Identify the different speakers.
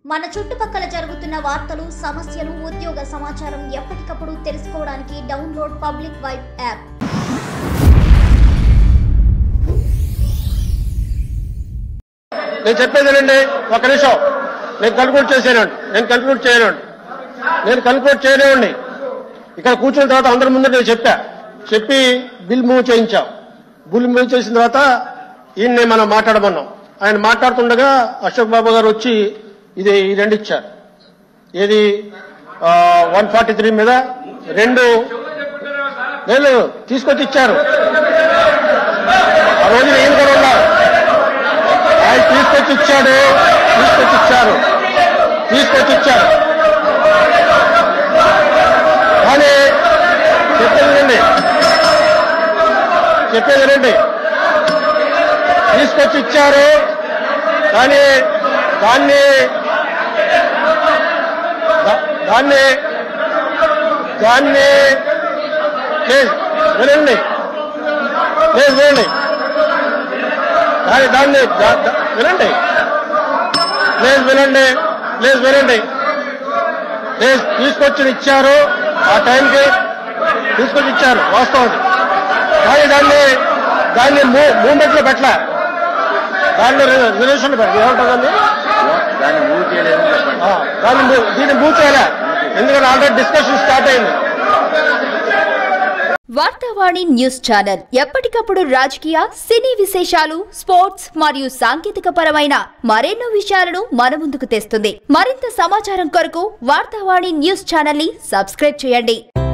Speaker 1: మన చుట్టుపక్కల జరుగుతున్న వార్తలు సమస్యలు ఉద్యోగ సమాచారం ఎప్పటికప్పుడు తెలుసుకోవడానికి డౌన్లోడ్ పబ్లిక్ వైబ్ యాప్
Speaker 2: నేను చెప్పేదేనండి ఒక నిమిషం నేను కన్క్లూడ్ చేసేనండి నేను కన్క్లూడ్ చేయనండి నేను కన్క్లూడ్ చేయలేవండి ఇక్కడ కూర్చున్న తర్వాత అందరి ముందు నేను చెప్పా చెప్పి బిల్ మూవ్ చేయించాం బిల్ మూవ్ చేసిన తర్వాత ఈయన్ని మనం మాట్లాడమన్నాం ఆయన మాట్లాడుతుండగా అశోక్ బాబు గారు వచ్చి ఇది ఈ రెండు ఇచ్చారు ఏది వన్ ఫార్టీ త్రీ మీద రెండు లేదు తీసుకొచ్చి ఇచ్చారు ఆ రోజున ఈయన కూడా ఉన్నారు ఆయన తీసుకొచ్చి ఇచ్చాడు తీసుకొచ్చి ఇచ్చారు తీసుకొచ్చి ఇచ్చారు కానీ చెప్పేది వినండి చెప్పేది వినండి తీసుకొచ్చి ఇచ్చారు కానీ దాన్ని దా- దాన్ని దాన్ని లేదు వినండి లేదు వినండి దాని దాన్ని దా- దా- వినండి లేదు వినండి లేదు వినండి లేదు తీసుకొచ్చి ఇచ్చారు ఆ టైంకి తీసుకొచ్చి ఇచ్చారు వాస్తవం కానీ దాన్ని దాన్ని మూమెంట్ లో పెట్టలే దాన్ని రిలేషన్ ఏమంటుందండి
Speaker 3: దాన్ని మూవ్ చేయలేదని చెప్పండి
Speaker 2: ఆ, దాన్ని move- దీన్ని మూవ్ చేయలే ఎందుకంటే ఆల్రెడీ డిస్కషన్ స్టార్ట్ అయింది
Speaker 4: వార్తావాణి న్యూస్ ఛానల్ ఎప్పటికప్పుడు రాజకీయ సినీ విశేషాలు స్పోర్ట్స్ మరియు సాంకేతిక పరమైన మరెన్నో విషయాలను మన ముందుకు తెస్తుంది మరింత సమాచారం కొరకు వార్తావాణి న్యూస్ ఛానల్ ని సబ్స్క్రైబ్ చేయండి